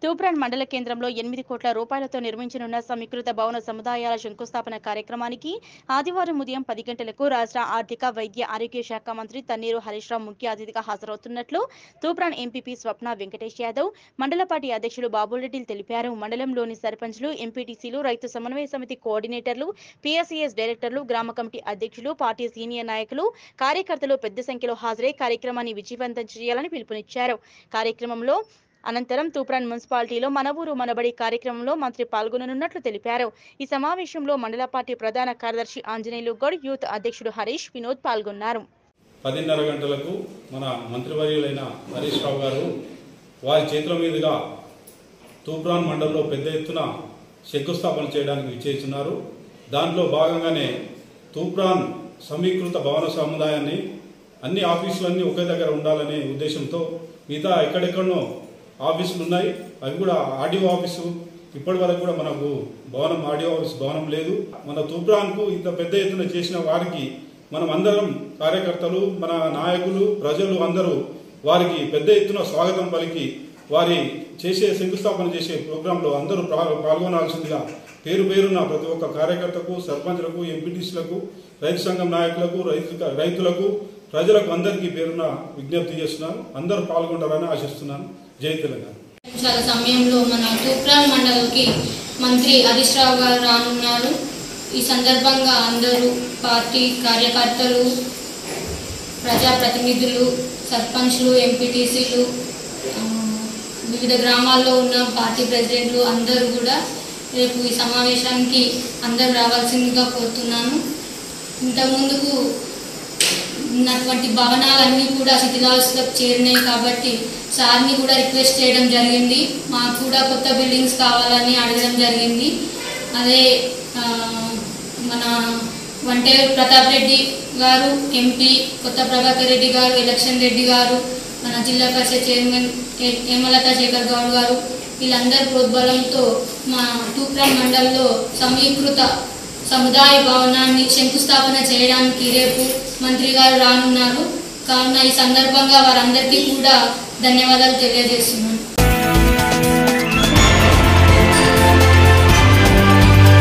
తూప్రాన్ మండల కేంద్రంలో ఎనిమిది కోట్ల రూపాయలతో నిర్మించనున్న సమీకృత భవన సముదాయాల శంకుస్థాపన కార్యక్రమానికి ఆదివారం ఉదయం పది గంటలకు రాష్ట్ర ఆర్థిక వైద్య ఆరోగ్య శాఖ మంత్రి తన్నీరు హరీష్ రావు ముఖ్య అతిథిగా హాజరవుతున్నట్లు తూప్రాన్ ఎంపీపీ స్వప్న వెంకటేష్ యాదవ్ మండల పార్టీ అధ్యక్షులు బాబురెడ్డి తెలిపారు మండలంలోని సర్పంచ్లు ఎంపీటీసీలు రైతు సమన్వయ సమితి కోఆర్డినేటర్లు పిఎస్సిఎస్ డైరెక్టర్లు గ్రామ కమిటీ అధ్యక్షులు పార్టీ సీనియర్ నాయకులు కార్యకర్తలు పెద్ద సంఖ్యలో హాజరై కార్యక్రమాన్ని విజయవంతం చేయాలని పిలుపునిచ్చారు కార్యక్రమంలో అనంతరం తూప్రాన్ మున్సిపాలిటీలో మన ఊరు మనబడి కార్యక్రమంలో మంత్రి పాల్గొననున్నట్లు తెలిపారు ఈ సమావేశంలో మండల పార్టీ ప్రధాన కార్యదర్శి ఆంజనేయులు గౌడ్ యూత్ అధ్యక్షుడు హరీష్ వినోద్ పాల్గొన్నారు పదిన్నర గంటలకు మన మంత్రివర్యులైన హరీష్ రావు గారు వారి చేతుల మీదుగా తూప్రాన్ మండలంలో పెద్ద ఎత్తున శంకుస్థాపన చేయడానికి విచ్చేస్తున్నారు దాంట్లో భాగంగానే తూప్రాన్ సమీకృత భవన సముదాయాన్ని అన్ని ఆఫీసులన్నీ ఒకే దగ్గర ఉండాలనే ఉద్దేశంతో మిగతా ఎక్కడెక్కడనో ఆఫీసులు ఉన్నాయి అవి కూడా ఆర్డీఓ ఆఫీసు ఇప్పటి వరకు కూడా మనకు భవనం ఆర్డీఓ ఆఫీస్ భవనం లేదు మన తూప్రాన్కు ఇంత పెద్ద ఎత్తున చేసిన వారికి మనం అందరం కార్యకర్తలు మన నాయకులు ప్రజలు అందరూ వారికి పెద్ద ఎత్తున స్వాగతం పలికి వారి చేసే శంకుస్థాపన చేసే ప్రోగ్రాంలో అందరూ ప్రా- పాల్గొనాల్సిందిగా పేరు పేరున్న ప్రతి ఒక్క కార్యకర్తకు సర్పంచ్లకు ఎంపీటీసీలకు రైతు సంఘం నాయకులకు రైతు రైతులకు ప్రజలకు అందరికీ పేరున విజ్ఞప్తి చేస్తున్నాను అందరూ పాల్గొంటారని ఆశిస్తున్నాను జై తెలంగాణ నిమిషాల సమయంలో మన తూప్రాన్ మండలికి మంత్రి హరీష్ రావు గారు రానున్నారు ఈ సందర్భంగా అందరూ పార్టీ కార్యకర్తలు ప్రజాప్రతినిధులు సర్పంచ్లు ఎంపీటీసీలు ఆ, వివిధ గ్రామాల్లో ఉన్న పార్టీ ప్రెసిడెంట్లు అందరూ కూడా రేపు ఈ సమావేశానికి అందరూ రావాల్సిందిగా కోరుతున్నాను ఇంతకుముందుకు ఉన్నటువంటి భవనాలన్నీ కూడా శిథిలావస్థకు చేరినాయి కాబట్టి సార్ని కూడా రిక్వెస్ట్ చేయడం జరిగింది మాకు కూడా కొత్త బిల్డింగ్స్ కావాలని అడగడం జరిగింది అదే ఆ, మన వంటేరు ప్రతాప్ రెడ్డి గారు ఎంపీ కొత్త ప్రభాకర్ రెడ్డి గారు ఎలక్షన్ రెడ్డి గారు మన జిల్లా పరిషత్ చైర్మన్ ఏ- హేమలత శేఖర్ గౌడ్ గారు వీళ్ళందరి ప్రోద్బలంతో మా తూప్రాన్ మండలంలో సమీకృత సముదాయ భవనాన్ని శంకుస్థాపన చేయడానికి రేపు మంత్రి గారు రానున్నారు కావున ఈ సందర్భంగా వారందరికీ కూడా ధన్యవాదాలు తెలియజేస్తున్నాను